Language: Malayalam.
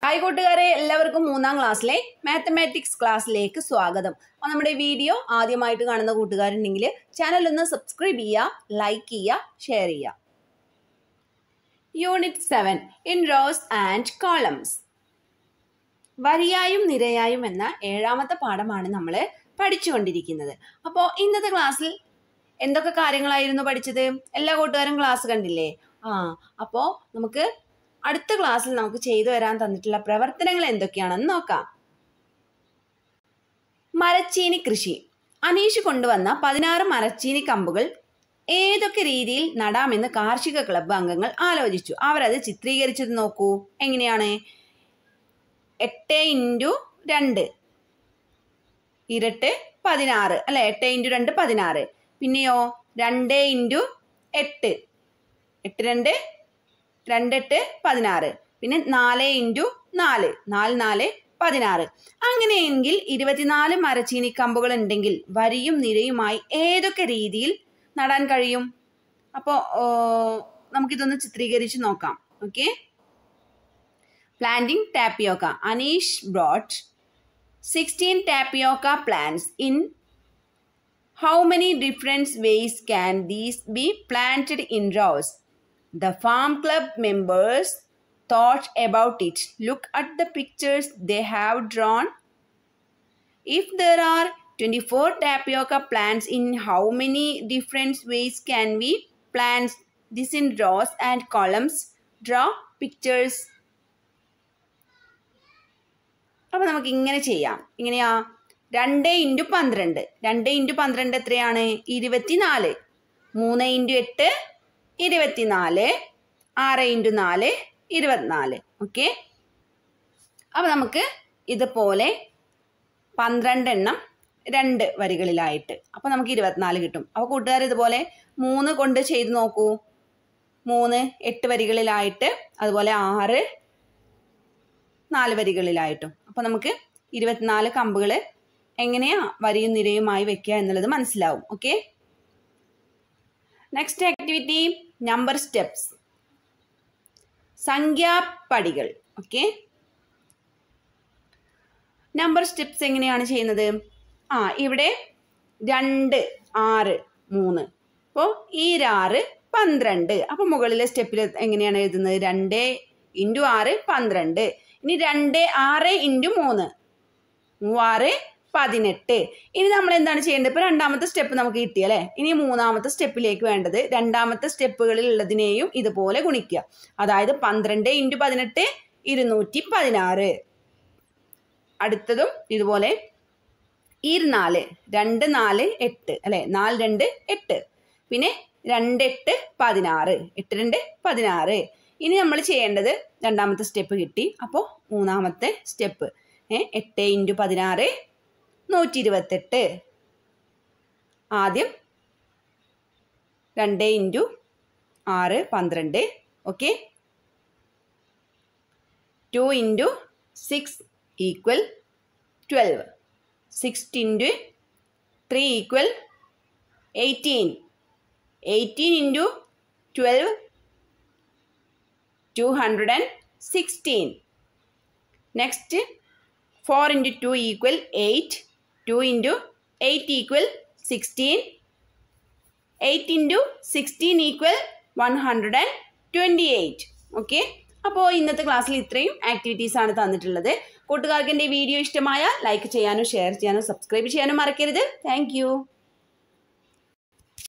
ഹായ് കൂട്ടുകാരെ എല്ലാവർക്കും മൂന്നാം ക്ലാസ്സിലെ മാത്തമാറ്റിക്സ് ക്ലാസ്സിലേക്ക് സ്വാഗതം അപ്പോൾ നമ്മുടെ വീഡിയോ ആദ്യമായിട്ട് കാണുന്ന കൂട്ടുകാരുണ്ടെങ്കിൽ ചാനൽ ഒന്ന് സബ്സ്ക്രൈബ് ചെയ്യുക ലൈക്ക് ചെയ്യുക ഷെയർ ചെയ്യുക unit seven in rows and columns വരിയായും നിരയായും എന്ന ഏഴാമത്തെ പാഠമാണ് നമ്മൾ പഠിച്ചുകൊണ്ടിരിക്കുന്നത് അപ്പോൾ ഇന്നത്തെ ക്ലാസ്സിൽ എന്തൊക്കെ കാര്യങ്ങളായിരുന്നു പഠിച്ചത് എല്ലാ കൂട്ടുകാരും ക്ലാസ് കണ്ടില്ലേ ആ അപ്പോൾ നമുക്ക് അടുത്ത ക്ലാസ്സിൽ നമുക്ക് ചെയ്തു വരാൻ തന്നിട്ടുള്ള പ്രവർത്തനങ്ങൾ എന്തൊക്കെയാണെന്ന് നോക്കാം മരച്ചീനി കൃഷി അനീഷ് കൊണ്ടുവന്ന പതിനാറ് മരച്ചീനി കമ്പുകൾ ഏതൊക്കെ രീതിയിൽ നടാമെന്ന് കാർഷിക ക്ലബ്ബ് അംഗങ്ങൾ ആലോചിച്ചു അവരത് ചിത്രീകരിച്ചത് നോക്കൂ എങ്ങനെയാണ് എട്ട് ഇൻറ്റു രണ്ട് ഇരട്ട് പതിനാറ് അല്ലെ എട്ട് ഇൻറ്റു രണ്ട് പതിനാറ് പിന്നെയോ രണ്ട് ഇൻറ്റു എട്ട് എട്ട് രണ്ട് രണ്ടെട്ട് പതിനാറ് പിന്നെ നാല് ഇൻറ്റു നാല് നാല് നാല് പതിനാറ് അങ്ങനെയെങ്കിൽ ഇരുപത്തിനാല് മരച്ചീനി കമ്പുകൾ ഉണ്ടെങ്കിൽ വരിയും നിരയുമായി ഏതൊക്കെ രീതിയിൽ നടാൻ കഴിയും അപ്പോൾ നമുക്കിതൊന്ന് ചിത്രീകരിച്ച് നോക്കാം okay planting tapioca Aneesh brought sixteen tapioca plants in how many different ways can these be planted in rows The farm club members thought about it. Look at the pictures they have drawn. If there are 24 tapioca plants, in how many different ways can we plant this in rows and columns? Draw pictures. അപ്പോൾ നമുക്ക് ഇങ്ങനെ ചെയ്യാം ഇങ്ങനെയാ രണ്ട് ഇൻറ്റു പന്ത്രണ്ട് രണ്ട് ഇൻറ്റു പന്ത്രണ്ട് എത്രയാണ് ഇരുപത്തിനാല് മൂന്ന് ഇൻറ്റു എട്ട് ഇരുപത്തിനാല് ആറ് ഇൻറ്റു നാല് ഇരുപത്തിനാല് ഓക്കെ അപ്പോൾ നമുക്ക് ഇതുപോലെ പന്ത്രണ്ട് എണ്ണം രണ്ട് വരികളിലായിട്ട് അപ്പോൾ നമുക്ക് ഇരുപത്തിനാല് കിട്ടും അപ്പോൾ കൂട്ടുകാർ ഇതുപോലെ മൂന്ന് കൊണ്ട് ചെയ്ത് നോക്കൂ മൂന്ന് എട്ട് വരികളിലായിട്ട് അതുപോലെ ആറ് നാല് വരികളിലായിട്ടും അപ്പോൾ നമുക്ക് ഇരുപത്തിനാല് കമ്പുകൾ എങ്ങനെയാ വരിയും നിരയുമായി വെക്കുക എന്നുള്ളത് മനസ്സിലാവും okay next activity number steps സംഖ്യാപ്പടികൾ ഓക്കെ നമ്പർ സ്റ്റെപ്സ് എങ്ങനെയാണ് ചെയ്യുന്നത് ആ ഇവിടെ രണ്ട് ആറ് മൂന്ന് അപ്പോൾ ഈ ആറ് പന്ത്രണ്ട് അപ്പോൾ മുകളിലെ സ്റ്റെപ്പിൽ എങ്ങനെയാണ് എഴുതുന്നത് രണ്ട് ഇൻറ്റു ആറ് പന്ത്രണ്ട് ഇനി രണ്ട് ആറ് ഇൻറ്റു മൂന്ന് മൂവാറ് പതിനെട്ട് ഇനി നമ്മൾ എന്താണ് ചെയ്യേണ്ടത് ഇപ്പോൾ രണ്ടാമത്തെ സ്റ്റെപ്പ് നമുക്ക് കിട്ടി അല്ലേ ഇനി മൂന്നാമത്തെ സ്റ്റെപ്പിലേക്ക് വേണ്ടത് രണ്ടാമത്തെ സ്റ്റെപ്പുകളിൽ ഉള്ളതിനെയും ഇതുപോലെ ഗുണിക്കുക അതായത് പന്ത്രണ്ട് ഇൻറ്റു പതിനെട്ട് ഇരുന്നൂറ്റി പതിനാറ് അടുത്തതും ഇതുപോലെ ഇരുനാല് രണ്ട് നാല് എട്ട് അല്ലേ നാല് രണ്ട് എട്ട് പിന്നെ രണ്ട് എട്ട് പതിനാറ് എട്ട് രണ്ട് പതിനാറ് ഇനി നമ്മൾ ചെയ്യേണ്ടത് രണ്ടാമത്തെ സ്റ്റെപ്പ് കിട്ടി അപ്പോൾ മൂന്നാമത്തെ സ്റ്റെപ്പ് എട്ട് ഇൻറ്റു പതിനാറ് നൂറ്റി ഇരുപത്തെട്ട് ആദ്യം രണ്ട് ഇൻറ്റു ആറ് പന്ത്രണ്ട് okay two into six equal twelve six into three equal eighteen eighteen into twelve two hundred and sixteen next four into two equal eight two into eight equal sixteen eight into sixteen equal one hundred and twenty eight okay അപ്പോൾ ഇന്നത്തെ ക്ലാസ്സിൽ ഇത്രയും ആക്ടിവിറ്റീസ് ആണ് തന്നിട്ടുള്ളത് കൂട്ടുകാർക്ക് എൻ്റെ വീഡിയോ ഇഷ്ടമായ ലൈക്ക് ചെയ്യാനും ഷെയർ ചെയ്യാനും സബ്സ്ക്രൈബ് ചെയ്യാനും മറക്കരുത് താങ്ക്